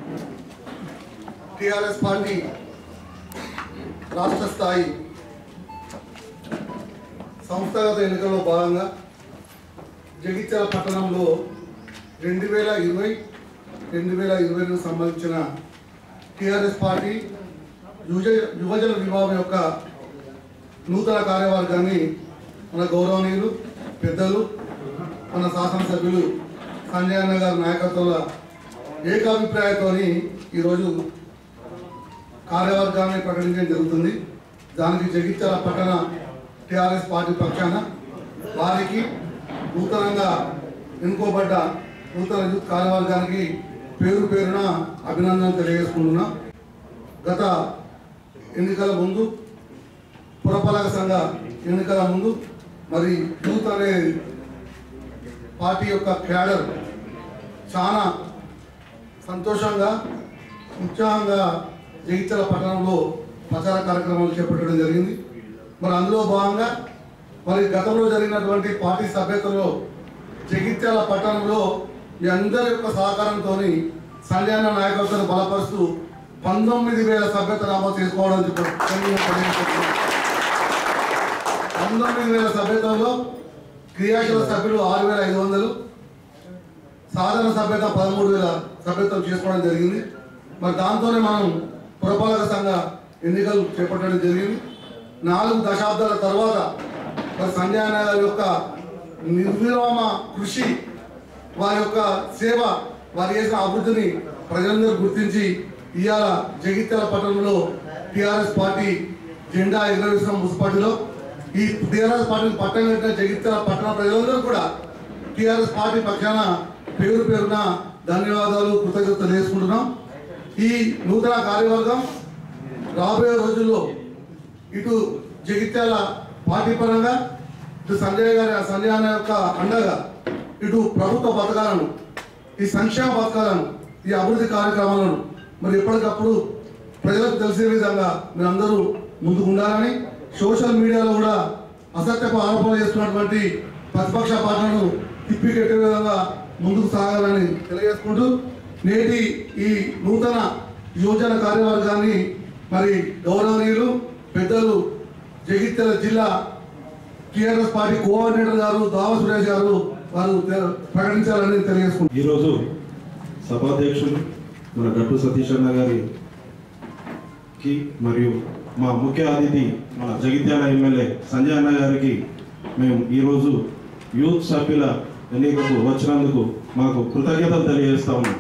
TRS party రాష్ట్ర స్థాయి సంస్థాగత ఎన్నికల్లో భాగంగా జగిత్యాల పట్టణంలో రెండు వేల ఇరవై రెండు వేల ఇరవై రెండు సంబంధించిన టిఆర్ఎస్ పార్టీ యువజ యువజన విభాగం యొక్క నూతన కార్యవర్గాన్ని మన గౌరవనీయులు పెద్దలు మన శాసనసభ్యులు సంజయ్ అన్న గారి నాయకత్వంలో ఏకాభిప్రాయంతో ఈరోజు కార్యవర్గాన్ని ప్రకటించడం జరుగుతుంది దానికి జగిత్యాల పట్టణ టిఆర్ఎస్ పార్టీ పక్షాన వారికి నూతనంగా ఎన్నుకోబడ్డ నూతన యూత్ కార్యవర్గానికి పేరు పేరున అభినందనలు తెలియజేసుకుంటున్నాం గత ఎన్నికల ముందు పురపాలక సంఘ ఎన్నికల ముందు మరి యూత్ అనే పార్టీ యొక్క క్యాడర్ చాలా సంతోషంగా ఉత్సాహంగా జగిత్యాల పట్టణంలో ప్రచార కార్యక్రమాలు చేపట్టడం జరిగింది మరి అందులో భాగంగా మరి గతంలో జరిగినటువంటి పార్టీ సభ్యతలో జగిత్యాల పట్టణంలో మీ అందరి యొక్క సహకారంతో సంజయన నాయకత్వాన్ని బలపరుస్తూ పంతొమ్మిది వేల సభ్యత నమోదు చేసుకోవడం చెప్ప- తెలియజేస్తున్నాను. పంతొమ్మిది వేల సభ్యతలో క్రియాశీల సభ్యులు ఆరు వేల ఐదు వందలు సాధారణ సభ్యత పదమూడు వేల సభ్యత్వం చేసుకోవడం జరిగింది మరి దాంతోనే మనం పురపాలక సంఘ ఎన్నికలు చేపట్టడం జరిగింది నాలుగు దశాబ్దాల తర్వాత మరి సంజయ్ అన్న గారి యొక్క నిర్విరామ కృషి వారి యొక్క సేవ వారు చేసిన అభివృద్ధిని ప్రజలందరూ గుర్తించి ఇవాళ జగిత్యాల పట్టణంలో టిఆర్ఎస్ పార్టీ జెండా ఎగురవేసిన మున్సిపాలిటీలో ఈ టిఆర్ఎస్ పార్టీని పట్టణం కట్టిన జగిత్యాల పట్టణ ప్రజలందరూ కూడా టిఆర్ఎస్ పార్టీ పక్షాన పేరు పేరున ధన్యవాదాలు కృతజ్ఞతలు తెలియజేసుకుంటున్నాం ఈ నూతన కార్యవర్గం రాబోయే రోజుల్లో ఇటు జగిత్యాల పార్టీ పరంగా ఇటు సంజయ్ గారి సంజయ్ అన్న యొక్క అండగా ఇటు ప్రభుత్వ పథకాలను ఈ సంక్షేమ పథకాలను ఈ అభివృద్ధి కార్యక్రమాలను మరి ఎప్పటికప్పుడు ప్రజలకు తెలిసే విధంగా మీరందరూ ముందుకు ఉండాలని సోషల్ మీడియాలో కూడా అసత్యపు ఆరోపణలు చేస్తున్నటువంటి ప్రతిపక్ష పార్టీలను తిప్పికెట్టే విధంగా ముందుకు సాగాలని తెలియజేసుకుంటూ నేటి ఈ నూతన యోజన కార్యవర్గాన్ని మరి గౌరవనీయులు పెద్దలు జగిత్యాల జిల్లా టిఆర్ఎస్ పార్టీ కోఆర్డినేటర్ గారు దావ సురేష్ గారు వారు తె- ప్రకటించాలని తెలియజేసుకుంటున్నారు ఈరోజు సభాధ్యక్షులు మన గట్టు సతీష్ అన్న గారికి మరియు మా ముఖ్య అతిథి మన జగిత్యాల ఎమ్మెల్యే సంజయ్ అన్న గారికి మేము ఈరోజు యూత్ సభ్యుల ఎన్నికకు వచ్చినందుకు మాకు కృతజ్ఞతలు తెలియజేస్తా ఉన్నాం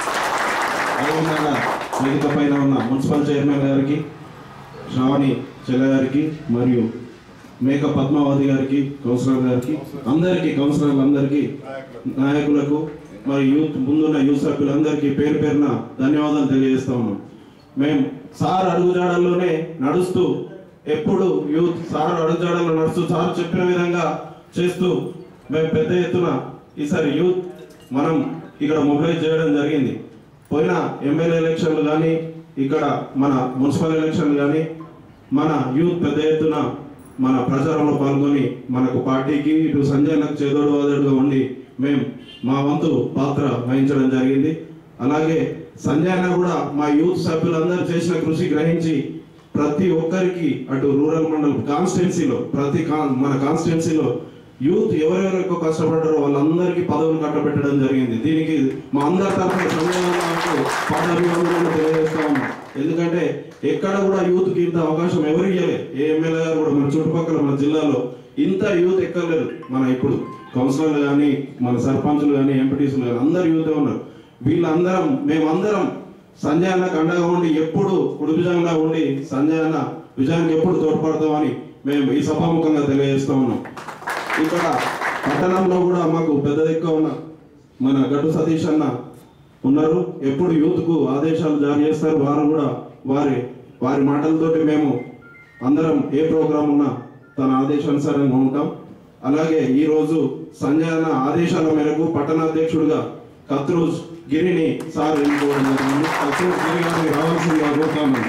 అదేవిధంగా వేదిక పైన ఉన్న మున్సిపల్ చైర్మన్ గారికి శ్రావణి చెల్ల గారికి మరియు మేక పద్మావతి గారికి కౌన్సిలర్ గారికి అందరికీ కౌన్సిలర్లు అందరికీ నాయకులకు మరి యూత్ ముందున్న యూత్ సభ్యులందరికీ పేరు పేరున ధన్యవాదాలు తెలియజేస్తా ఉన్నాం మేము సార్ అడుగుజాడల్లోనే నడుస్తూ ఎప్పుడు యూత్ సార్ అడుగుజాడల్లో నడుస్తూ సార్ చెప్పిన విధంగా చేస్తూ మేము పెద్ద ఎత్తున ఈసారి యూత్ మనం ఇక్కడ మొబిలైజ్ చేయడం జరిగింది పోయిన ఎమ్మెల్యే ఎలక్షన్లు కానీ ఇక్కడ మన మున్సిపల్ ఎలక్షన్లు కానీ మన యూత్ పెద్ద ఎత్తున మన ప్రచారంలో పాల్గొని మనకు పార్టీకి ఇటు సంజయ్ చేదోడు వాదోడుగా ఉండి మేము మా వంతు పాత్ర వహించడం జరిగింది అలాగే సంజయ్ అన్న కూడా మా యూత్ సభ్యులందరూ చేసిన కృషి గ్రహించి ప్రతి ఒక్కరికి అటు రూరల్ మండలం కాన్స్టిట్యున్సీలో ప్రతి కాన్ మన కాన్స్టిట్యున్సీలో యూత్ ఎవరెవరు ఎక్కువ కష్టపడ్డారో వాళ్ళందరికీ పదవులు కట్టబెట్టడం జరిగింది దీనికి మా అందరి తరఫున సంజయ్ అన్నకు పాదాభివందనలు తెలియజేస్తా ఉన్నాం ఎందుకంటే ఎక్కడ కూడా యూత్ కి ఇంత అవకాశం ఎవరు ఇవ్వలే ఏ ఎమ్మెల్యే గారు కూడా మన చుట్టుపక్కల మన జిల్లాలో ఇంత యూత్ ఎక్కలేరు మన ఇప్పుడు కౌన్సిలర్లు కానీ మన సర్పంచులు కానీ ఎంపీటీసులు కానీ అందరు యూతే ఉన్నారు వీళ్ళందరం మేమందరం సంజయ్ అన్నకు అండగా ఉండి ఎప్పుడు కుడిభుజంగా ఉండి సంజయ్ అన్న విజయానికి ఎప్పుడు తోడ్పడతామని మేము ఈ సభాముఖంగా తెలియజేస్తా ఉన్నాం ఇక్కడ పట్టణంలో కూడా మాకు పెద్ద దిక్కు ఉన్న మన గడ్డు సతీష్ అన్న ఉన్నారు ఎప్పుడు యూత్ కు ఆదేశాలు జారీ చేస్తారు వారు కూడా వారి వారి మాటలతోటి మేము అందరం ఏ ప్రోగ్రాం ఉన్నా తన ఆదేశానుసారంగా ఉంటాం అలాగే ఈ రోజు సంజయ్ అన్న ఆదేశాల మేరకు పట్టణాధ్యక్షుడిగా కత్రూజ్ గిరిని సార్ ఎన్నుకోవడం జరిగింది కత్రూజ్ గిరి గారిని రావాల్సిందిగా కోరుతాను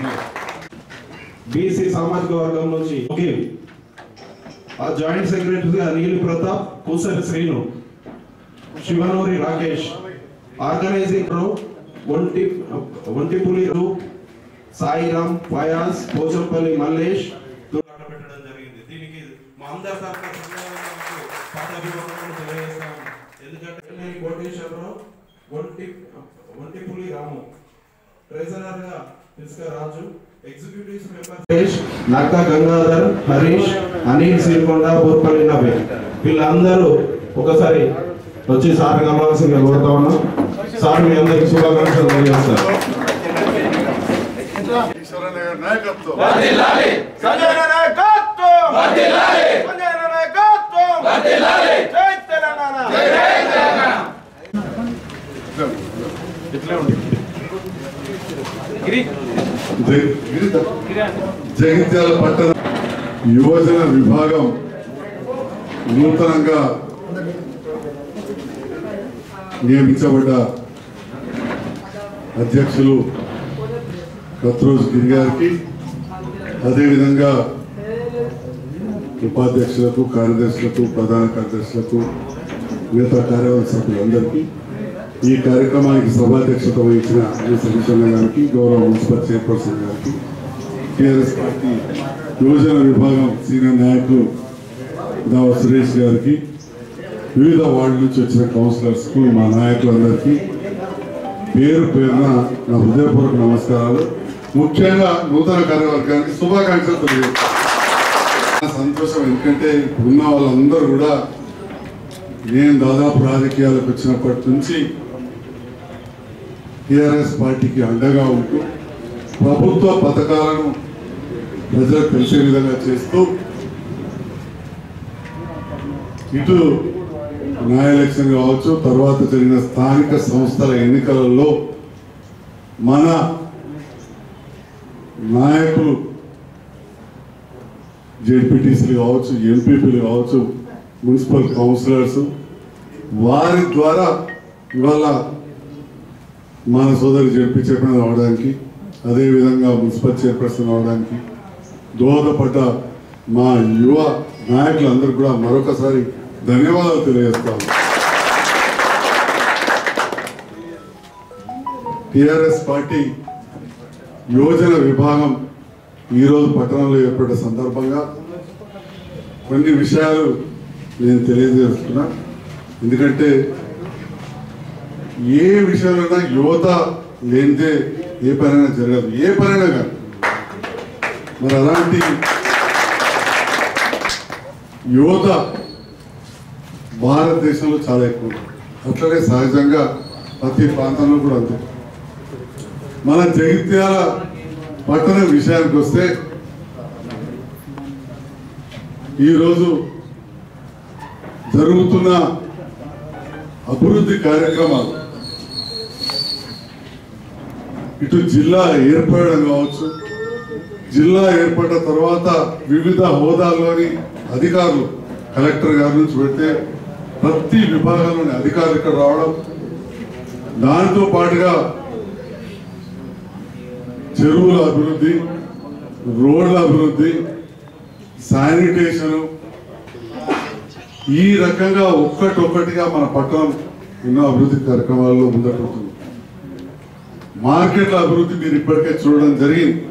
బీసీ సామాజిక వర్గం నుంచి ఓకే ఆ జాయింట్ సెక్రటరీగా నీలి ప్రతాప్ కూసరి శ్రీను శివనూరి రాకేష్ ఆర్గనైజింగ్ ప్రో ఒంటి ఒంటిపులి రు, సాయిరామ్ ఫయాజ్ పోచంపల్లి మల్లేష్ పెట్టడం జరిగింది దీనికి మా అందరి తరఫున సంఘాలకు పాదాభివందనలు తెలియజేస్తాం ఎందుకంటే నేను కోటేశ్వరరావు ఒంటి ఒంటిపులి రాము ట్రెజరర్ గా ఇసుక రాజు ఎగ్జిక్యూటివ్ మెంబర్ నక్క గంగాధర్ హరీష్ అనిల్ సిరికొండ బూర్పల్లి నవే వీళ్ళందరూ ఒకసారి వచ్చి సార్ కలవాల్సిందిగా కోరుతా ఉన్నాం సార్ మీ అందరికి శుభాకాంక్షలు తెలియజేస్తారు ఈశ్వరన్న గారి నాయకత్వం సంజయ్ నాయకత్వం సంజయ్ నాయకత్వం జై తెలంగాణ జై- జగిత్యాల పట్టణ యువజన విభాగం నూతనంగా నియమించబడ్డ అధ్యక్షులు కత్రోజ్ గిరి గారికి అదేవిధంగా ఉపాధ్యక్షులకు కార్యదర్శులకు ప్రధాన కార్యదర్శులకు మిగతా కార్యవర్గ సభ్యులందరికీ ఈ కార్యక్రమానికి సభాధ్యక్షత వహించిన శ్రీ సతీశ్వర గారికి గౌరవ మున్సిపల్ చైర్పర్సన్ గారికి టిఆర్ఎస్ పార్టీ యువజన విభాగం సీనియర్ నాయకులు దావ సురేష్ గారికి వివిధ వార్డు నుంచి వచ్చిన కౌన్సిలర్స్ కు మా నాయకులందరికీ పేరు పేరున నా హృదయపూర్వక నమస్కారాలు ముఖ్యంగా నూతన కార్యవర్గానికి శుభాకాంక్షలు తెలియజేస్తాను నా సంతోషం ఎందుకంటే ఉన్న వాళ్ళందరూ కూడా నేను దాదాపు రాజకీయాలకు వచ్చినప్పటి నుంచి టిఆర్ఎస్ పార్టీకి అండగా ఉంటూ ప్రభుత్వ పథకాలను ప్రజలకు తెలిసే విధంగా చేస్తూ ఇటు నా ఎలక్షన్ కావచ్చు తర్వాత జరిగిన స్థానిక సంస్థల ఎన్నికలలో మన నాయకులు జెడ్పీటీసీలు కావచ్చు ఎంపీపీలు కావచ్చు మున్సిపల్ కౌన్సిలర్స్ వారి ద్వారా ఇవాళ మన సోదరి జడ్పీ చైర్మన్ అవడానికి అదేవిధంగా మున్సిపల్ చైర్పర్సన్ అవడానికి దోహదపడ్డ మా యువ నాయకులందరూ కూడా మరొకసారి ధన్యవాదాలు తెలియజేస్తాను టిఆర్ఎస్ పార్టీ యోజన విభాగం ఈరోజు పట్టణంలో ఏర్పడ్డ సందర్భంగా కొన్ని విషయాలు నేను తెలియజేస్తున్నా ఎందుకంటే ఏ విషయంలో యువత లేనిదే ఏ పనైనా జరగదు ఏ పనైనా కాదు మరి అలాంటి యువత భారతదేశంలో చాలా ఎక్కువ ఉంది. అట్లనే సహజంగా ప్రతి ప్రాంతంలో కూడా అంతే మన జగిత్యాల పట్టణ విషయానికి వస్తే ఈరోజు జరుగుతున్న అభివృద్ధి కార్యక్రమాలు ఇటు జిల్లా ఏర్పడడం కావచ్చు జిల్లా ఏర్పడిన తర్వాత వివిధ హోదాల్లోని అధికారులు కలెక్టర్ గారి నుంచి పెడితే ప్రతి విభాగంలోని అధికారులు ఇక్కడ రావడం దాంతో పాటుగా చెరువుల అభివృద్ధి రోడ్ల అభివృద్ధి శానిటేషన్ ఈ రకంగా ఒక్కటొక్కటిగా మన పట్టణం ఎన్నో అభివృద్ధి కార్యక్రమాల్లో ముందడుతుంది మార్కెట్ల అభివృద్ధి మీరు ఇప్పటికే చూడడం జరిగింది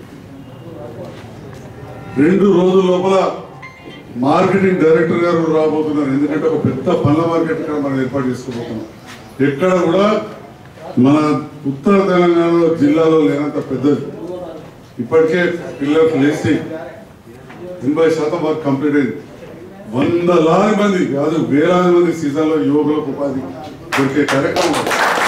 రెండు రోజుల లోపల మార్కెటింగ్ డైరెక్టర్ గారు రాబోతున్నారు ఎందుకంటే ఒక పెద్ద పండ్ల మార్కెట్ ఇక్కడ మనం ఏర్పాటు చేసుకోబోతున్నాం ఎక్కడ కూడా మన ఉత్తర తెలంగాణ జిల్లాలో లేనంత పెద్దది ఇప్పటికే పిల్లర్స్ లేచి ఎనభై శాతం వర్క్ కంప్లీట్ అయింది వందలాది మంది కాదు వేలాది మంది సీజన్లో యువకులకు ఉపాధి దొరికే కార్యక్రమం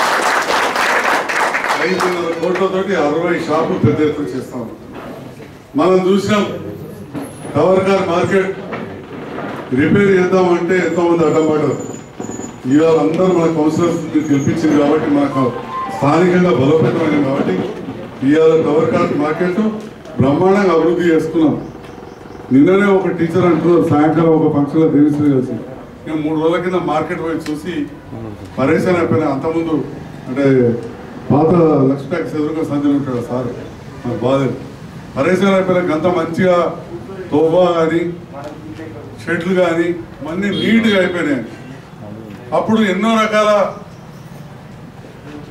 ఐదున్నర కోట్లతోటి అరవై షాపులు పెద్ద ఎత్తున చేస్తాం మనం చూసినాం టవర్ కార్ మార్కెట్ రిపేర్ చేద్దామంటే ఎంతో మంది అడ్డం పడ్డారు ఇవాళ అందరూ మన కౌన్సిలర్స్ గెలిపించింది కాబట్టి మనకు స్థానికంగా బలోపేతమైంది కాబట్టి ఇవాళ టవర్ కార్ మార్కెట్ బ్రహ్మాండంగా అభివృద్ధి చేస్తున్నాం నిన్ననే ఒక టీచర్ అంటున్నారు సాయంకాలం ఒక ఫంక్షన్లో దేవిశ్రీ కలిసి నేను మూడు రోజుల కింద మార్కెట్ పోయి చూసి పరేషాన్ అయిపోయినా అంతకుముందు అంటే పాత లక్ష్మీకి ఎదురుగా సంజయ్ ఉంటాడు సార్ నాకు బాధ పరేషాన్ అయిపోయినాక అంత మంచిగా తోబా కానీ షెడ్లు కానీ అన్నీ నీట్గా అయిపోయినాయి అప్పుడు ఎన్నో రకాల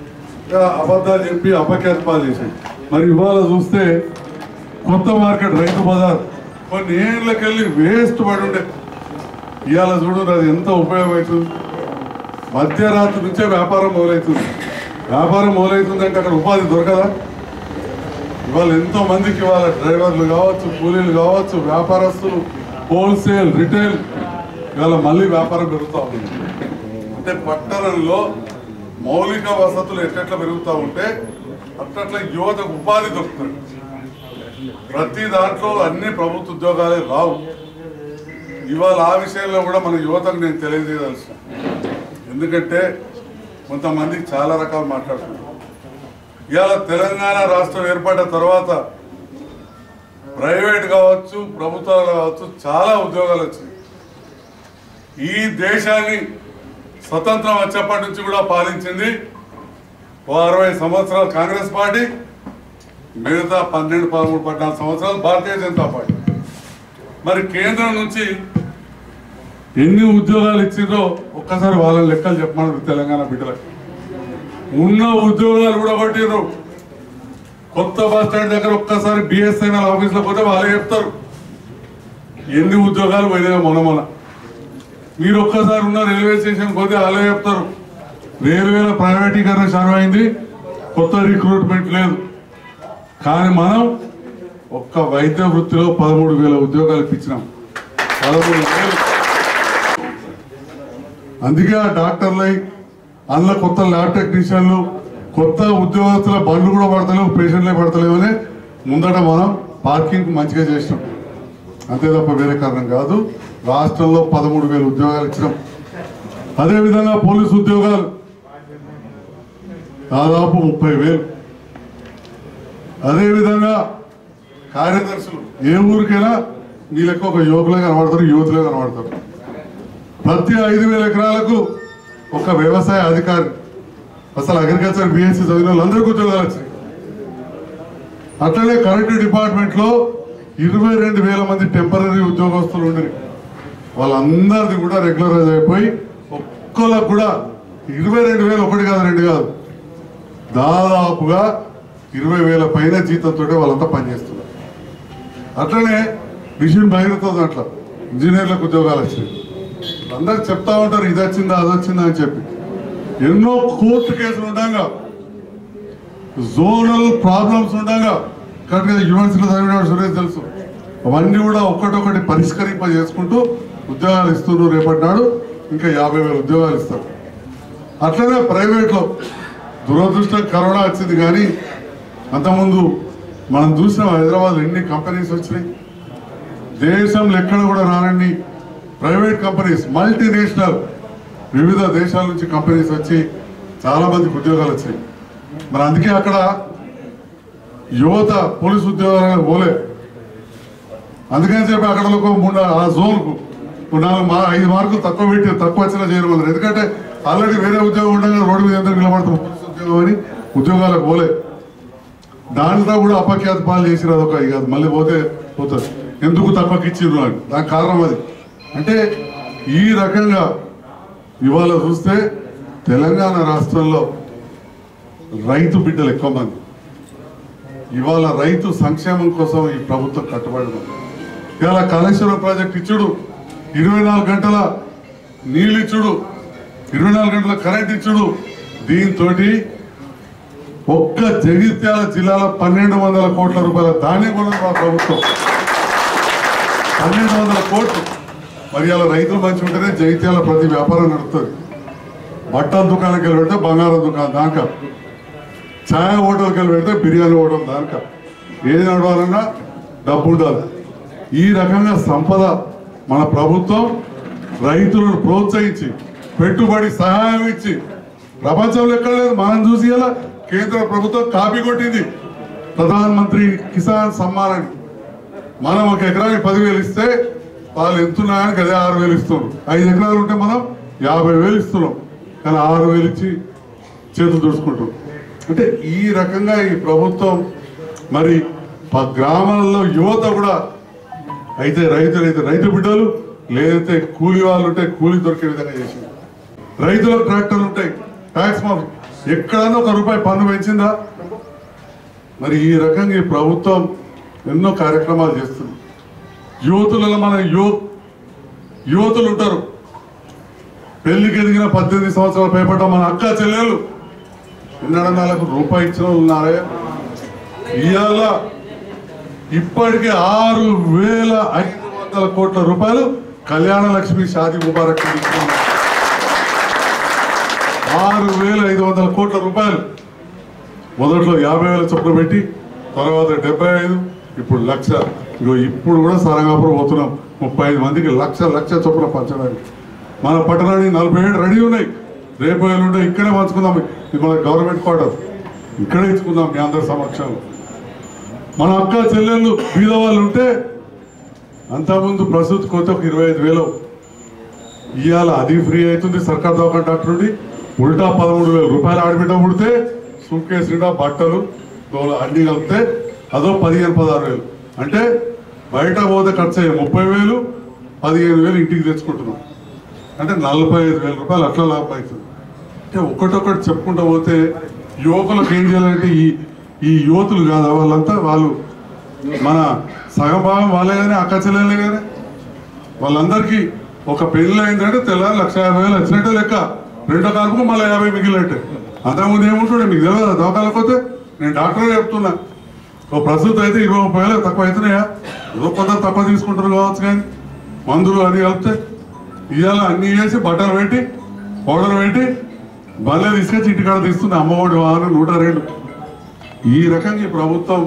ఇంకా అబద్ధాలు చెప్పి అపఖ్యాతపాలు చేశాయి మరి ఇవాళ చూస్తే కొత్త మార్కెట్ రైతు బజార్ కొన్ని ఏళ్ళకెళ్ళి వేస్ట్ పడి ఉండే ఇవాళ చూడండి అది ఎంత ఉపయోగమవుతుంది మధ్యరాత్రి నుంచే వ్యాపారం మొదలవుతుంది వ్యాపారం మొదలవుతుందంటే అక్కడ ఉపాధి దొరకదా ఇవాళ ఎంతో మందికి ఇవాళ డ్రైవర్లు కావచ్చు కూలీలు కావచ్చు వ్యాపారస్తులు హోల్సేల్ రిటైల్ ఇవాళ మళ్ళీ వ్యాపారం పెరుగుతూ ఉంది అంటే పట్టణంలో మౌలిక వసతులు ఎట్లెట్లా పెరుగుతూ ఉంటే అట్లట్ల యువతకు ఉపాధి దొరుకుతుంది ప్రతి దాంట్లో అన్ని ప్రభుత్వ ఉద్యోగాలే రావు ఇవాళ ఆ విషయంలో కూడా మన యువతకు నేను తెలియజేయదలుసు ఎందుకంటే కొంతమందికి చాలా రకాలు మాట్లాడుతున్నారు ఇవాళ తెలంగాణ రాష్ట్రం ఏర్పడిన తర్వాత ప్రైవేట్ కావచ్చు ప్రభుత్వాలు కావచ్చు చాలా ఉద్యోగాలు వచ్చినాయి ఈ దేశాన్ని స్వతంత్రం వచ్చేప్పటి నుంచి కూడా పాలించింది ఓ అరవై సంవత్సరాలు కాంగ్రెస్ పార్టీ మిగతా పన్నెండు పదమూడు పద్నాలుగు సంవత్సరాలు భారతీయ జనతా పార్టీ మరి కేంద్రం నుంచి ఎన్ని ఉద్యోగాలు ఇచ్చిందో ఒక్కసారి వాళ్ళ లెక్కలు చెప్పమన్నారు తెలంగాణ బిడ్డలకు ఉన్న ఉద్యోగాలు కూడా కొట్టిర్రు కొత్త బస్ స్టాండ్ దగ్గర ఒక్కసారి బిఎస్ఎన్ఎల్ ఆఫీస్లో పోతే వాళ్ళే చెప్తారు ఎన్ని ఉద్యోగాలు పోయినాయో మొన్న మొన్న మీరు ఒక్కసారి ఉన్న రైల్వే స్టేషన్ పోతే వాళ్ళే చెప్తారు రైల్వేల ప్రైవేటీకరణ చాలా అయింది కొత్త రిక్రూట్మెంట్ లేదు కానీ మనం ఒక్క వైద్య వృత్తిలో పదమూడు వేల ఉద్యోగాలు ఇప్పించినాం పదమూడు వేలు అందుకే ఆ డాక్టర్లై అందులో కొత్త ల్యాబ్ టెక్నీషియన్లు కొత్త ఉద్యోగస్తుల బండ్లు కూడా పడతలేవు పేషెంట్లే పడతలేవు అని ముందట మనం పార్కింగ్ మంచిగా చేసినాం అంతే తప్ప వేరే కారణం కాదు రాష్ట్రంలో పదమూడు వేల ఉద్యోగాలు ఇచ్చినాం అదేవిధంగా పోలీసు ఉద్యోగాలు దాదాపు ముప్పై వేలు అదేవిధంగా కార్యదర్శులు ఏ ఊరికైనా మీ లెక్క ఒక యువకులే కనబడతారు యువతులే కనబడతారు ప్రతి ఐదు వేల ఎకరాలకు ఒక వ్యవసాయ అధికారి అసలు అగ్రికల్చర్ బిఎస్సి చదివిన వాళ్ళందరికీ ఉద్యోగాలు వచ్చాయి అట్లనే కరెంటు డిపార్ట్మెంట్ లో ఇరవై రెండు వేల మంది టెంపరీ ఉద్యోగస్తులు ఉండరు వాళ్ళందరిది కూడా రెగ్యులరైజ్ అయిపోయి ఒక్కళ్ళకు కూడా ఇరవై రెండు వేలు ఒకటి కాదు రెండు కాదు దాదాపుగా ఇరవై వేల పైన జీతంతో వాళ్ళంతా పనిచేస్తున్నారు అట్లనే మిషన్ బహిర్గత దాంట్లో ఇంజనీర్లకు ఉద్యోగాలు వచ్చినాయి అందరు చెప్తా ఉంటారు ఇది వచ్చిందా అది వచ్చిందా అని చెప్పి ఎన్నో కోర్టు కేసులు ఉండగా జోనల్ ప్రాబ్లమ్స్ ఉండగా కరెక్ట్గా యూనివర్సిటీలో చదివిన సురేష్ తెలుసు అవన్నీ కూడా ఒక్కటొక్కటి పరిష్కరింప చేసుకుంటూ ఉద్యోగాలు ఇస్తున్నారు రేపటి నాడు ఇంకా యాభై వేల ఉద్యోగాలు ఇస్తారు అట్లనే ప్రైవేట్లో దురదృష్టం కరోనా వచ్చింది కానీ అంతకుముందు మనం చూసిన హైదరాబాద్ ఎన్ని కంపెనీస్ వచ్చినాయి దేశంలో ఎక్కడ కూడా రానండి ప్రైవేట్ కంపెనీస్ మల్టీనేషనల్ వివిధ దేశాల నుంచి కంపెనీస్ వచ్చి చాలా మందికి ఉద్యోగాలు వచ్చాయి మరి అందుకే అక్కడ యువత పోలీసు ఉద్యోగాలు పోలే అందుకని చెప్పి అక్కడ ఒక మూడు ఆ జోన్కు ఒక నాలుగు మా ఐదు మార్కులు తక్కువ పెట్టి తక్కువ వచ్చినా చేయమన్నారు ఎందుకంటే ఆల్రెడీ వేరే ఉద్యోగం ఉండగా రోడ్డు మీద ఎందుకు నిలబడతాం పోలీసు ఉద్యోగం అని ఉద్యోగాలకు పోలే దాంట్లో కూడా అపఖ్యాత పాలు చేసిరు అదొక ఇక అది మళ్ళీ పోతే పోతుంది ఎందుకు తక్కువకి ఇచ్చిర్రు అని దానికి కారణం అది అంటే ఈ రకంగా ఇవాళ చూస్తే తెలంగాణ రాష్ట్రంలో రైతు బిడ్డలు ఎక్కువ మంది ఇవాళ రైతు సంక్షేమం కోసం ఈ ప్రభుత్వం కట్టుబడి ఉంది ఇవాళ కాళేశ్వరం ప్రాజెక్ట్ ఇచ్చుడు ఇరవై నాలుగు గంటల నీళ్ళు ఇచ్చుడు ఇరవై నాలుగు గంటల కరెంట్ ఇచ్చుడు దీంతో ఒక్క జగిత్యాల జిల్లాలో పన్నెండు వందల కోట్ల రూపాయల ధాన్యం కూడా మా ప్రభుత్వం పన్నెండు వందల కోట్లు మరి అలా రైతులు మంచి ఉంటేనే జగిత్యాల ప్రతి వ్యాపారం నడుస్తుంది బట్టల దుకాణానికి వెళ్ళి పెడితే బంగారం దుకాణం దాకా ఛాయ్ హోటల్కి వెళ్ళి పెడితే బిర్యానీ హోటల్ దాకా ఏది నడవాలన్నా డబ్బు ఉండాలి ఈ రకంగా సంపద మన ప్రభుత్వం రైతులను ప్రోత్సహించి పెట్టుబడి సహాయం ఇచ్చి ప్రపంచంలో ఎక్కడ లేదు మనం చూసి ఇలా కేంద్ర ప్రభుత్వం కాపీ కొట్టింది ప్రధాన మంత్రి కిసాన్ సమ్మాన్ అని మనం ఒక ఎకరానికి పదివేలు ఇస్తే వాళ్ళు ఎంతున్నాయని అదే ఆరు వేలు ఇస్తున్నారు ఐదు ఎకరాలు ఉంటే మనం యాభై వేలు ఇస్తున్నాం కానీ ఆరు వేలు ఇచ్చి చేతులు తుడుచుకుంటాం అంటే ఈ రకంగా ఈ ప్రభుత్వం మరి ప- గ్రామాల్లో యువత కూడా అయితే రైతులు అయితే రైతు బిడ్డలు లేదైతే కూలి వాళ్ళు ఉంటే కూలి దొరికే విధంగా చేసింది రైతులకు ట్రాక్టర్లు ఉంటాయి ట్యాక్స్ మాఫ్ ఎక్కడన్నా ఒక రూపాయి పన్ను పెంచిందా మరి ఈ రకంగా ఈ ప్రభుత్వం ఎన్నో కార్యక్రమాలు చేస్తుంది యువతులలో మన యు యువతులు ఉంటారు పెళ్లికి ఎదిగిన పద్దెనిమిది సంవత్సరాలు పైపడ్డ మన అక్క చెల్లెలు ఎన్నడన్నా వాళ్ళకు రూపాయి ఇచ్చిన వాళ్ళు ఉన్నారే ఇవాళ ఇప్పటికే ఆరు వేల ఐదు వందల కోట్ల రూపాయలు కళ్యాణ లక్ష్మి షాది ముబారక్ కి ఇస్తున్నాం. ఆరు వేల ఐదు వందల కోట్ల రూపాయలు మొదట్లో యాభై వేల చొప్పున పెట్టి తర్వాత డెబ్బై ఐదు ఇప్పుడు లక్ష ఇగో ఇప్పుడు కూడా సరంగాపురం పోతున్నాం ముప్పై ఐదు మందికి లక్ష లక్ష చొప్పున పంచడానికి మన పట్టణానికి నలభై ఏడు రెడీ ఉన్నాయి రేపు ఎల్లుండి ఇక్కడే పంచుకుందాం ఇది మన గవర్నమెంట్ క్వార్టర్ ఇక్కడే ఇచ్చుకుందాం మీ అందరి సమక్షంలో మన అక్క చెల్లెళ్ళు బీద వాళ్ళు ఉంటే అంతకుముందు ప్రసూతి కొత్త ఒక ఇరవై ఐదు వేలు ఇవాళ అది ఫ్రీ అవుతుంది సర్కార్ దవాఖాన డాక్టర్ నుండి ఉల్టా పదమూడు వేల రూపాయలు ఆడబిడ్డ పుడితే సూట్ కేసు నిండా బట్టలు దోల అన్ని కలిపితే అదో పదిహేను పదహారు వేలు అంటే బయట పోతే ఖర్చు అయ్యే ముప్పై వేలు పదిహేను వేలు ఇంటికి తెచ్చుకుంటున్నాం అంటే నలభై ఐదు వేల రూపాయలు అట్లా లాభం అవుతుంది అంటే ఒకటొకటి చెప్పుకుంటూ పోతే యువకులకు ఏం చేయాలంటే ఈ ఈ యువతులు కాదా వాళ్ళంతా వాళ్ళు మన సగం భాగం వాళ్ళే కానీ అక్క చెల్లెలే కానీ వాళ్ళందరికీ ఒక పెళ్లి అయిందంటే తెల్లారి లక్ష యాభై వేలు వచ్చినట్టే లెక్క రెండో కాలకు మళ్ళీ యాభై మిగిలినట్టే అంతకుముందు ఏముంటుండే మీకు తెలియదు దవాఖాలకు పోతే నేను డాక్టర్ చెప్తున్నా ఓ ప్రస్తుతం అయితే ఇరవై ముప్పై వేలు తక్కువ అవుతున్నాయా ఏదో కొంత తక్కువ తీసుకుంటారు కావచ్చు కానీ మందులు అది కలిపితే ఇవాళ అన్ని చేసి బట్టలు పెట్టి పౌడర్ పెట్టి బల్లే తీసుకొచ్చి ఇంటికాడ తీస్తుంది అమ్మఒడి వాహనం నూట రెండు ఈ రకంగా ఈ ప్రభుత్వం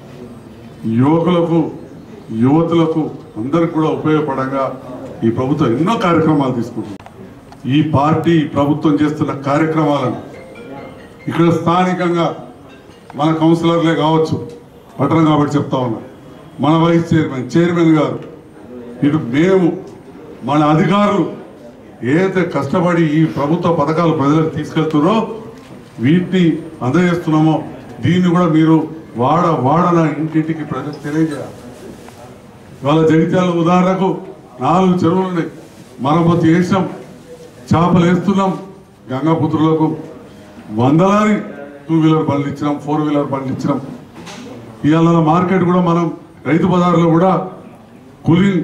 యువకులకు యువతులకు అందరికి కూడా ఉపయోగపడంగా ఈ ప్రభుత్వం ఎన్నో కార్యక్రమాలు తీసుకుంటుంది ఈ పార్టీ ఈ ప్రభుత్వం చేస్తున్న కార్యక్రమాలను ఇక్కడ స్థానికంగా మన కౌన్సిలర్లే కావచ్చు పట్టణం కాబట్టి చెప్తా ఉన్నా మన వైస్ చైర్మన్ చైర్మన్ గారు ఇటు మేము మన అధికారులు ఏదైతే కష్టపడి ఈ ప్రభుత్వ పథకాలు ప్రజలకు తీసుకెళ్తున్నారో వీటిని అందజేస్తున్నామో దీన్ని కూడా మీరు వాడ వాడన ఇంటింటికి ప్రజలకు తెలియజేయాలి ఇవాళ జగిత్యాల ఉదాహరణకు నాలుగు చెరువులు ఉన్నాయి మరమ్మతు చేసినాం చేపలు వేస్తున్నాం గంగాపుత్రులకు వందలాది టూ వీలర్ బండ్లు ఇచ్చినాం ఫోర్ వీలర్ బండ్లు ఇచ్చినాం ఇవాళ మార్కెట్ కూడా మనం రైతు బజార్లో కూడా కూలింగ్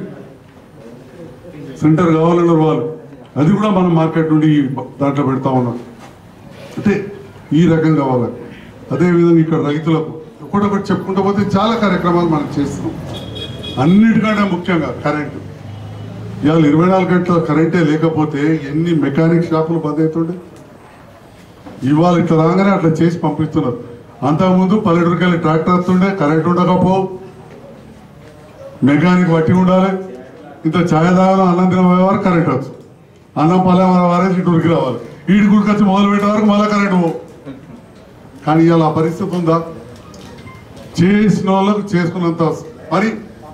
సెంటర్ కావాలన్నారు వాళ్ళు అది కూడా మనం మార్కెట్ నుండి దాంట్లో పెడతా ఉన్నాం అంటే ఈ రకంగా వాళ్ళకి అదేవిధంగా ఇక్కడ రైతులకు ఒకటొకటి చెప్పుకుంటూ పోతే చాలా కార్యక్రమాలు మనం చేస్తున్నాం అన్నిటికంటే ముఖ్యంగా కరెంటు ఇవాళ ఇరవై నాలుగు గంటల కరెంటే లేకపోతే ఎన్ని మెకానిక్ షాపులు బంద్ అవుతుండే ఇవాళ ఇట్లా రాగానే అట్లా చేసి పంపిస్తున్నారు అంతకుముందు పల్లెటూరుకి వెళ్ళి ట్రాక్టర్ వస్తుండే కరెంట్ ఉండకపోవు మెకానిక్ పట్టి ఉండాలి ఇంత ఛాయ్ తాగడం అన్నం తినబోయే వరకు కరెంట్ వచ్చు అన్నం పల్లె మన వారేసి ఇటు ఉరికి రావాలి ఈడి గుడికొచ్చి మొదలు పెట్టే వరకు మళ్ళీ కరెంట్ పోవు కానీ ఇవాళ ఆ పరిస్థితి ఉందా చేసిన వాళ్ళకు చేసుకున్నంత మరి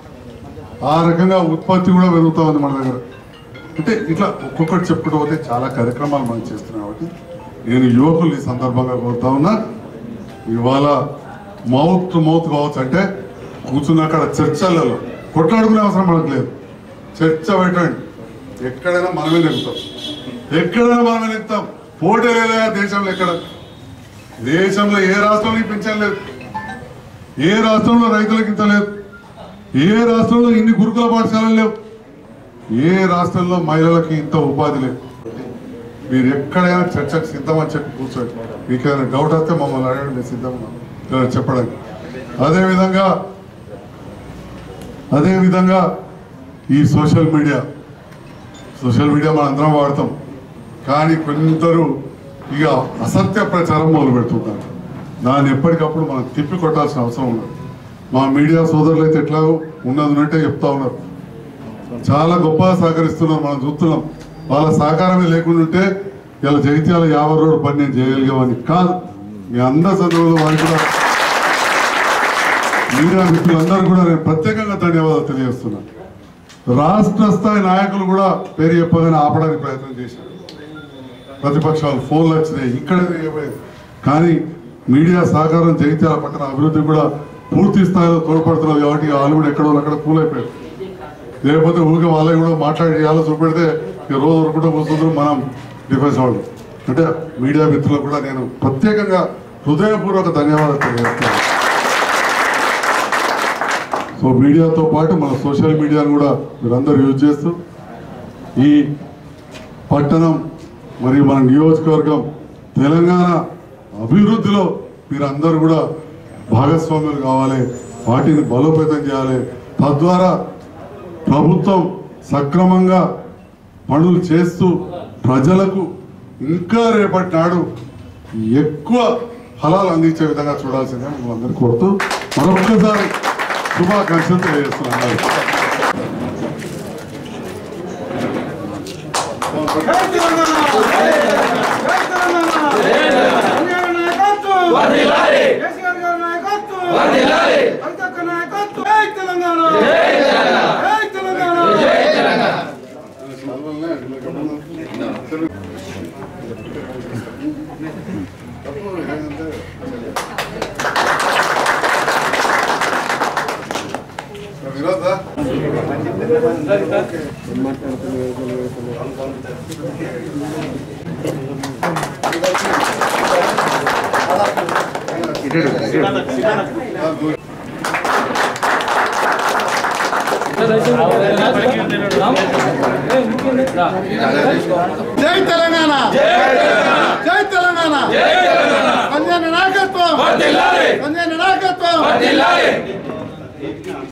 ఆ రకంగా ఉత్పత్తి కూడా పెరుగుతా ఉంది మన దగ్గర అంటే ఇట్లా ఒక్కొక్కటి చెప్పుకుంటూ పోతే చాలా కార్యక్రమాలు మనం చేస్తున్నాం కాబట్టి నేను యువకులు ఈ సందర్భంగా కోరుతా ఉన్నా ఇవాళ మౌత్ టు మౌత్ కావచ్చు అంటే కూర్చున్న అక్కడ చర్చలలో కొట్లాడుకునే అవసరం మనకు లేదు చర్చ పెట్టండి ఎక్కడైనా మనమే నెగ్గుతాం ఎక్కడైనా మనమే నెగ్గుతాం పోటీ లేదా దేశంలో ఎక్కడ దేశంలో ఏ రాష్ట్రంలో పెంచడం లేదు ఏ రాష్ట్రంలో రైతులకు ఇంత లేదు ఏ రాష్ట్రంలో ఇన్ని గురుకుల పాఠశాలలు లేవు ఏ రాష్ట్రంలో మహిళలకి ఇంత ఉపాధి లేదు మీరు ఎక్కడైనా చర్చకు సిద్ధమని చెప్పి కూర్చోండి మీకు ఏదైనా డౌట్ వస్తే మమ్మల్ని అడగండి నేను సిద్ధంగా ఉన్నాను చెప్పడానికి అదేవిధంగా అదేవిధంగా ఈ సోషల్ మీడియా సోషల్ మీడియా మనం అందరం వాడతాం కానీ కొందరు ఇక అసత్య ప్రచారం మొదలు పెడుతుంటారు దాన్ని ఎప్పటికప్పుడు మనం తిప్పి కొట్టాల్సిన అవసరం ఉన్నది మా మీడియా సోదరులు అయితే ఎట్లా ఉన్నది ఉన్నట్టే చెప్తా ఉన్నారు చాలా గొప్పగా సహకరిస్తున్నారు మనం చూస్తున్నాం వాళ్ళ సహకారమే లేకుండా ఉంటే ఇలా జగిత్యాల యాభై రోడ్డు పని నేను చేయగలిగామని కాదు మీ అందరి సందర్భంలో వారికి కూడా మీడియా మిత్రులందరూ కూడా నేను ప్రత్యేకంగా ధన్యవాదాలు తెలియజేస్తున్నాను రాష్ట్ర స్థాయి నాయకులు కూడా పేరు చెప్పగానే ఆపడానికి ప్రయత్నం చేశారు ప్రతిపక్షాలు ఫోన్లు వచ్చినాయి ఇక్కడ చేయబోయేది. కానీ మీడియా సహకారం జగిత్యాల పట్టణ అభివృద్ధి కూడా పూర్తి స్థాయిలో తోడ్పడుతున్నారు కాబట్టి వాళ్ళు కూడా ఎక్కడో అక్కడ కూలైపోయారు లేకపోతే ఊరికే వాళ్ళకి కూడా మాట్లాడి చేయాలో చూపెడితే ఇక రోజు వరకు కూర్చుంటారు మనం డిఫెన్స్ వాళ్ళు అంటే మీడియా మిత్రులకు కూడా నేను ప్రత్యేకంగా హృదయపూర్వక ధన్యవాదాలు తెలియజేస్తాను సో మీడియాతో పాటు మన సోషల్ మీడియాను కూడా మీరందరూ యూజ్ చేస్తూ ఈ పట్టణం మరియు మన నియోజకవర్గం తెలంగాణ అభివృద్ధిలో మీరందరూ కూడా భాగస్వాములు కావాలి వాటిని బలోపేతం చేయాలి తద్వారా ప్రభుత్వం సక్రమంగా పనులు చేస్తూ ప్రజలకు ఇంకా రేపటి నాడు ఎక్కువ ఫలాలు అందించే విధంగా చూడాల్సిందే అందరికీ కోరుతూ మరొక్కసారి శుభాకాంక్షలు తెలియజేస్తున్నాను జై తెలంగాణ జై తెలంగాణ తెలంగాణ నాయకత్వం వర్ధిల్లాలి కేసీఆర్ గారి నాయకత్వం వర్ధిల్లాలి కవితక్క నాయకత్వం జై తెలంగాణ జై తెలంగాణ జై తెలంగాణ వినోదా జై తెలంగాణ జై తెలంగాణ సంజయ్ నాయకత్వం సంజయ్ నాయకత్వం